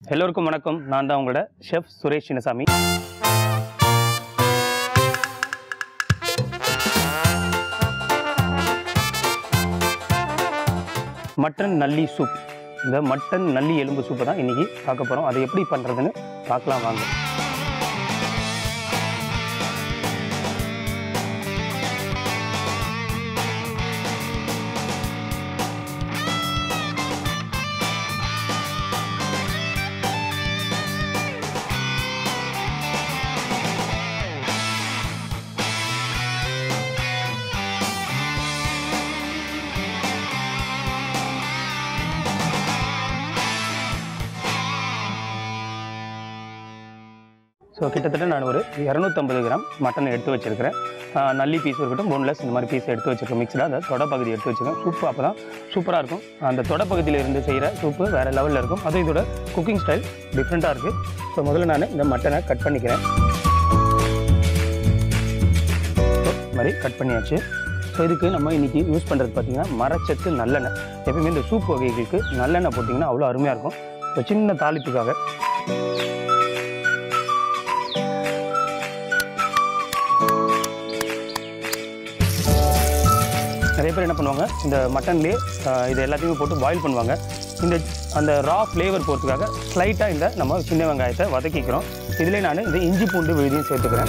எல்லோருக்கும் வணக்கம் நான் தான் உங்களோட chef Suresh Chinnasamy mutton nalli soup இந்த மட்டன் நல்லி எலும்பு சூப்பை தான் இன்றைக்கி பார்க்க போகிறோம் அதை எப்படி பண்ணுறதுன்னு பார்க்கலாம் வாங்க ஸோ கிட்டத்தட்ட நான் ஒரு இரநூத்தம்பது கிராம் மட்டன் எடுத்து வச்சிருக்கிறேன் ஆஹ் நல்லி பீஸ் இருக்கட்டும் போன்லெஸ் இந்த மாதிரி பீஸ் எடுத்து வச்சிருக்கேன் மிக்ஸ்டாக அந்த தொடப்பகுதி எடுத்து வச்சிருக்கேன் சூப்பு அப்போ தான் சூப்பராக இருக்கும் அந்த தொடப்பகுதியில் இருந்து செய்கிற சூப்பு வேறு லெவலில் இருக்கும் அது இதோட குக்கிங் ஸ்டைல் டிஃப்ரெண்ட்டாக இருக்குது ஸோ முதல்ல நான் இந்த மட்டனை கட் பண்ணிக்கிறேன் So, இந்த மாதிரி கட் பண்ணியாச்சு ஸோ இதுக்கு நம்ம இன்றைக்கி யூஸ் பண்ணுறது பார்த்திங்கன்னா மரச்சத்து நல்லெண்ணெய் எப்பயுமே இந்த சூப் வகைகளுக்கு நல்லெண்ணெய் போட்டிங்கன்னா அவ்வளோ அருமையாக இருக்கும் ஸோ சின்ன தாளிப்புக்காக நிறைய பேர் என்ன பண்ணுவாங்க இந்த மட்டன்லேயே இது எல்லாத்தையுமே போட்டு பாயில் பண்ணுவாங்க இந்த அந்த ரா ஃப்ளேவர் போகிறதுக்காக ஸ்லைட்டாக இந்த நம்ம சின்ன வெங்காயத்தை வதக்கிக்கிறோம் இதிலே நான் இந்த இஞ்சி பூண்டு விழுதியும் சேர்த்துக்கிறேன்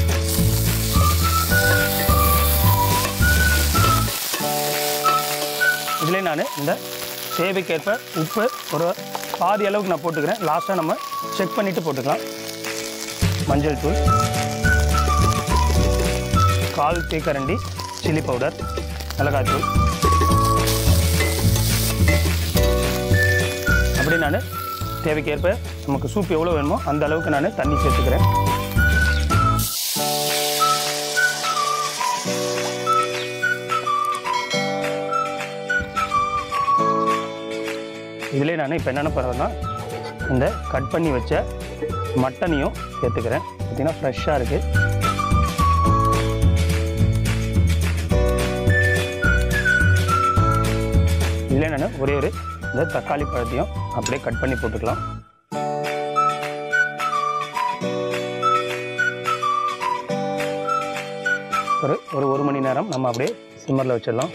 இதிலே நான் இந்த தேவைக்கேற்ப உப்பு ஒரு பாதி அளவுக்கு நான் போட்டுக்கிறேன் லாஸ்ட்டாக நம்ம செக் பண்ணிவிட்டு போட்டுக்கலாம் மஞ்சள் தூள் கால் தேக்கரண்டி சில்லி பவுடர் மிளகாத்தூள் அப்படி நான் தேவைக்கேற்ப நமக்கு சூப் எவ்வளோ வேணுமோ அந்த அளவுக்கு நான் தண்ணி சேர்த்துக்கிறேன் இதிலே நான் இப்போ என்னென்ன பண்ணுறேன்னா இந்த கட் பண்ணி வச்ச மட்டனையும் சேர்த்துக்கிறேன் பார்த்தீங்கன்னா ஃப்ரெஷ்ஷாக இருக்குது இதில் நான் ஒரே ஒரு இந்த தக்காளி பழத்தையும் அப்படியே கட் பண்ணி போட்டுக்கலாம் ஒரு ஒரு ஒரு மணி நேரம் நம்ம அப்படியே சிம்மரில் வச்சிடலாம்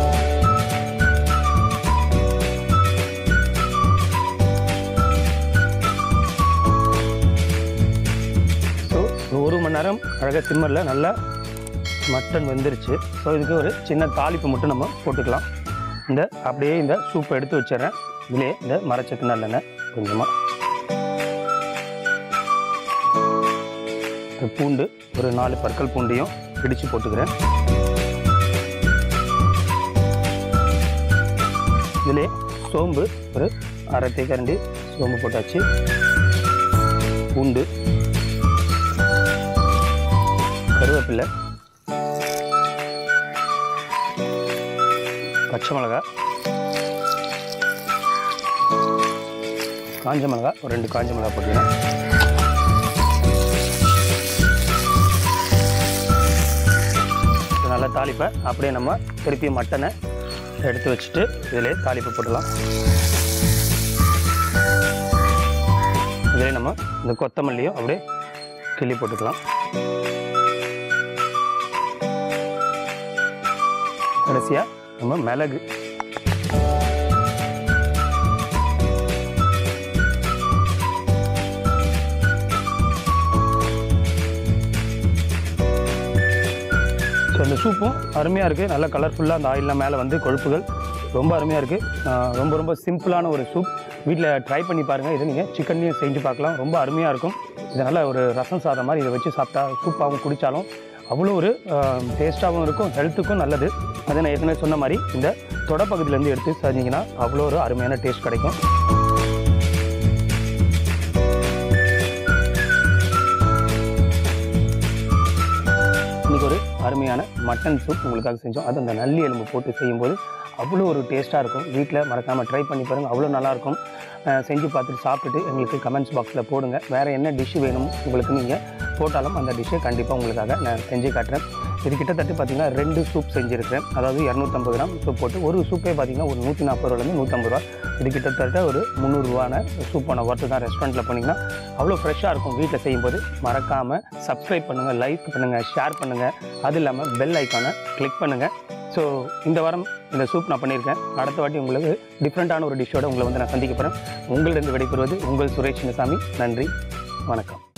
ஸோ ஒரு மணி நேரம் அழகாக சிம்மரில் நல்லா மட்டன் வெந்துருச்சு ஸோ இதுக்கு ஒரு சின்ன தாளிப்பு மட்டும் நம்ம போட்டுக்கலாம் இந்த அப்படியே இந்த சூப்பை எடுத்து வச்சிடுறேன் இதுலேயே இந்த மரச்சத்து நல்லெண்ணெய் கொஞ்சமாக இந்த பூண்டு ஒரு நாலு பற்கள் பூண்டையும் இடித்து போட்டுக்கிறேன் இதிலே சோம்பு ஒரு அரை தேக்கரண்டி சோம்பு போட்டாச்சு பூண்டு கருவேப்பிலை பச்சை மிளகா காஞ்ச மிளகா ஒரு ரெண்டு காஞ்ச மிளகா போட்டுக்கிறேன் இது நல்லா தாளிப்பை அப்படியே நம்ம திருப்பி மட்டனை எடுத்து வச்சுட்டு இதிலே தாளிப்பு போட்டுடலாம் இதிலே நம்ம இந்த கொத்தமல்லியும் அப்படியே கிள்ளி போட்டுக்கலாம் கடைசியாக நம்ம மிளகு ஸோ இந்த சூப்பும் அருமையாக இருக்குது நல்லா கலர்ஃபுல்லாக அந்த ஆயிலெலாம் மேலே வந்து கொழுப்புகள் ரொம்ப அருமையாக இருக்குது ரொம்ப ரொம்ப சிம்பிளான ஒரு சூப் வீட்டில் ட்ரை பண்ணி பாருங்கள் இதை நீங்கள் சிக்கன்லேயும் செஞ்சு பார்க்கலாம் ரொம்ப அருமையாக இருக்கும் இதனால் ஒரு ரசம் சாதம் மாதிரி இதை வச்சு சாப்பிட்டா சூப்பாகவும் குடித்தாலும் அவ்வளோ ஒரு டேஸ்ட்டாகவும் இருக்கும் ஹெல்த்துக்கும் நல்லது அதை நான் ஏற்கனவே சொன்ன மாதிரி இந்த தொடப்பகுதியிலேருந்து எடுத்து செஞ்சீங்கன்னா அவ்வளோ ஒரு அருமையான டேஸ்ட் கிடைக்கும் இன்றைக்கி ஒரு அருமையான மட்டன் சூப் உங்களுக்காக செஞ்சோம் அது அந்த நல்லி எலும்பு போட்டு செய்யும்போது அவ்வளோ ஒரு டேஸ்ட்டாக இருக்கும் வீட்டில் மறக்காமல் ட்ரை பண்ணி பாருங்கள் அவ்வளோ நல்லாயிருக்கும் அஹ், செஞ்சு பார்த்துட்டு சாப்பிட்டுட்டு எங்களுக்கு கமெண்ட்ஸ் பாக்ஸில் போடுங்க வேறு என்ன டிஷ் வேணும் உங்களுக்கு நீங்கள் போட்டாலும் அந்த டிஷ்ஷை கண்டிப்பாக உங்களுக்காக நான் செஞ்சு காட்டுறேன் இது கிட்டத்தட்ட பார்த்தீங்கன்னா ரெண்டு சூப் செஞ்சுருக்கிறேன் அதாவது இரநூத்தம்பது கிராம் சூப் போட்டு ஒரு சூப்பே பார்த்தீங்கன்னா ஒரு நூற்றி நாற்பது ரூபாலேருந்து நூற்றம்பது ரூபா இது கிட்டத்தட்ட ஒரு முந்நூறுரூவான சூப்பான ஒர்த்து தான் ரெஸ்டாரண்ட்டில் போனீங்கன்னா அவ்வளோ ஃப்ரெஷ்ஷாக இருக்கும் வீட்டில் செய்யும்போது மறக்காமல் சப்ஸ்கிரைப் பண்ணுங்கள் லைக் பண்ணுங்கள் ஷேர் பண்ணுங்கள் அது இல்லாமல் பெல் ஐக்கானை கிளிக் பண்ணுங்கள் ஸோ இந்த வாரம் இந்த சூப் நான் பண்ணியிருக்கேன் அடுத்த வாட்டி உங்களுக்கு டிஃப்ரெண்ட்டான ஒரு டிஷ்ஷோட உங்களை வந்து நான் சந்திக்க போகிறேன் உங்களிடம் விடைபெறுவது உங்கள் சுரேஷ் நிசாமி நன்றி வணக்கம்